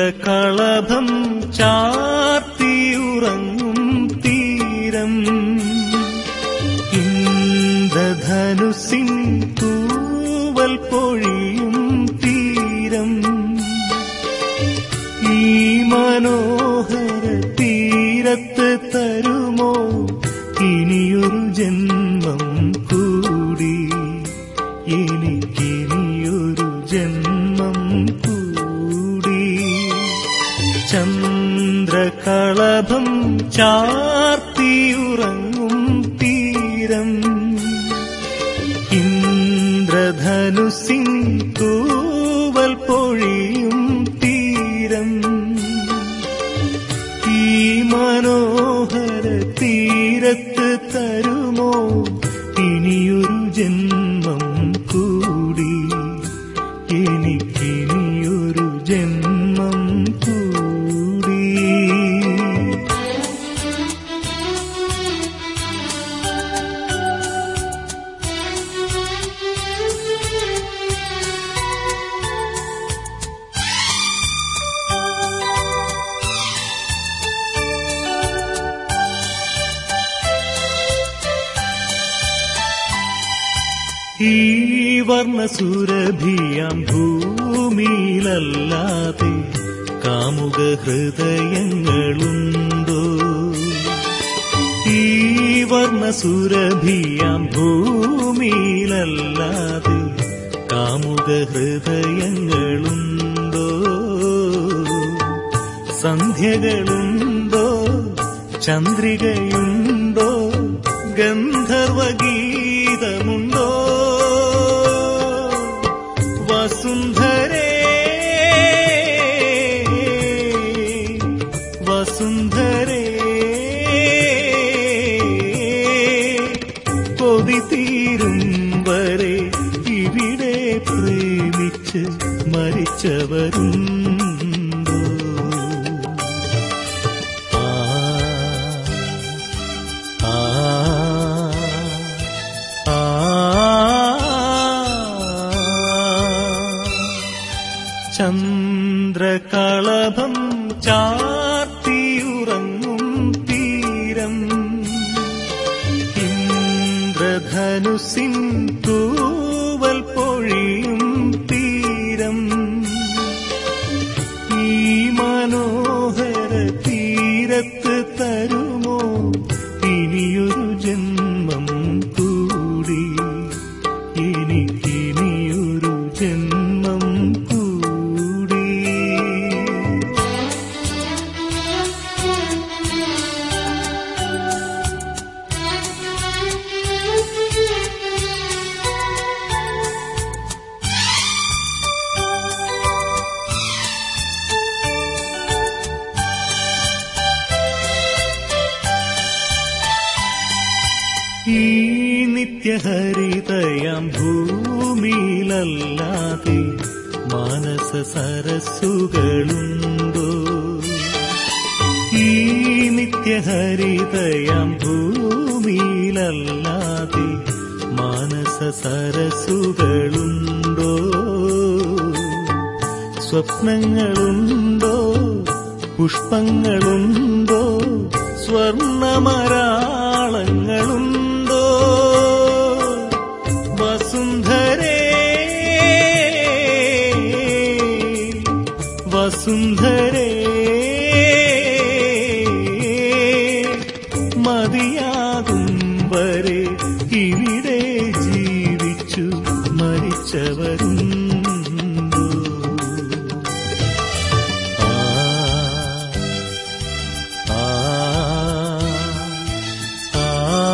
ചന്ദ്രകളഭം ചാർത്തിയുറങ്ങും തീരം ഇന്ദ്രധനുസിൻ തൂവൽ പൊഴിയും തീരം ഈ മനോഹര തീരത്ത് തരുമോ ഇനിയൊരു ജന്മം കൂടി എനിക്കിനിയൊരു ജന്മം കൂടി ചന്ദ്രകളഭം ചാർത്തിയുറങ്ങും തീരം ഇന്ദ്രധനുസിൻ തൂവൽ പൊഴിയും തീരം ഈ മനോഹര തീരത്ത് തരുമോ ഇനിയൊരു ജന്മം കൂടി എനിക്കിനിയൊരു ജന്മം കൂടി ഈ വർണ്ണസുരഭിയാം ഭൂമിയിലല്ലാതെ കാമുക ഹൃദയങ്ങളുണ്ടോ ഈ വർണ്ണസുരഭിയാം ഭൂമിയിലല്ലാതെ കാമുക ഹൃദയങ്ങളുണ്ടോ സന്ധ്യകളുണ്ടോ ചന്ദ്രികയുണ്ടോ ഗന്ധർവഗീതമുണ്ടോ വസുന്ധരേ വസുന്ധരേ കൊതി തീരും വരെ ഇവിടെ പ്രേമിച്ച് മരിച്ചവരുണ്ടോ ആ ആ ആ ചന്ദ്രകളഭം ചാർത്തിയുറങ്ങും തീരം ഇന്ദ്രധനുസിൻ തൂവൽ പൊഴിയും തീരം ഈ മനോഹര തീരത്ത് തരുമോ ഇനിയൊരു ജന്മം കൂടി എനിക്കിനിയൊരു ജന്മം കൂടി ഈ നിത്യഹരിതയാം ഭൂമിയിലല്ലാതെ മാനസ സരസ്സുകളുണ്ടോ ഈ നിത്യഹരിതയാം ഭൂമിയിലല്ലാതെ മാനസ സരസ്സുകളുണ്ടോ സ്വപ്നങ്ങളുണ്ടോ പുഷ്പങ്ങളുണ്ടോ സ്വർണമരാളങ്ങളുണ്ടോ വസുന്ധരേ വസുന്ധരേ മതിയാകും വരെ ഇവിടെ ജീവിച്ചു മരിച്ചവരുണ്ടോ ആ ആ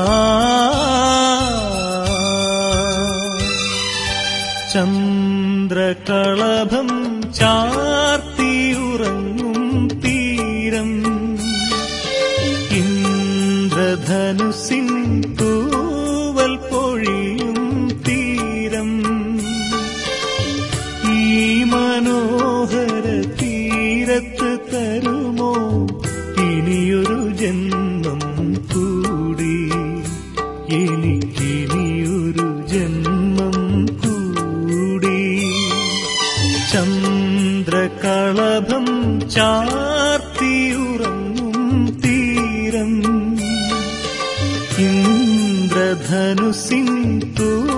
ചന്ദ്രകളഭം ചാർത്തിയുറങ്ങും തീരം ഇന്ദ്രധനുസിൻ തൂവൽ പൊഴിയും തീരം ഈ മനോഹര തീരത്ത് തരുമോ ഇനിയൊരു ജന്മം കൂടി എനിക്കിനിയൊരു ജന്മം കൂടി ചന്ദ്ര കളഭം ചാർത്തിയുറങ്ങും തീരം ഇന്ദ്രധനുസിൻ തൂ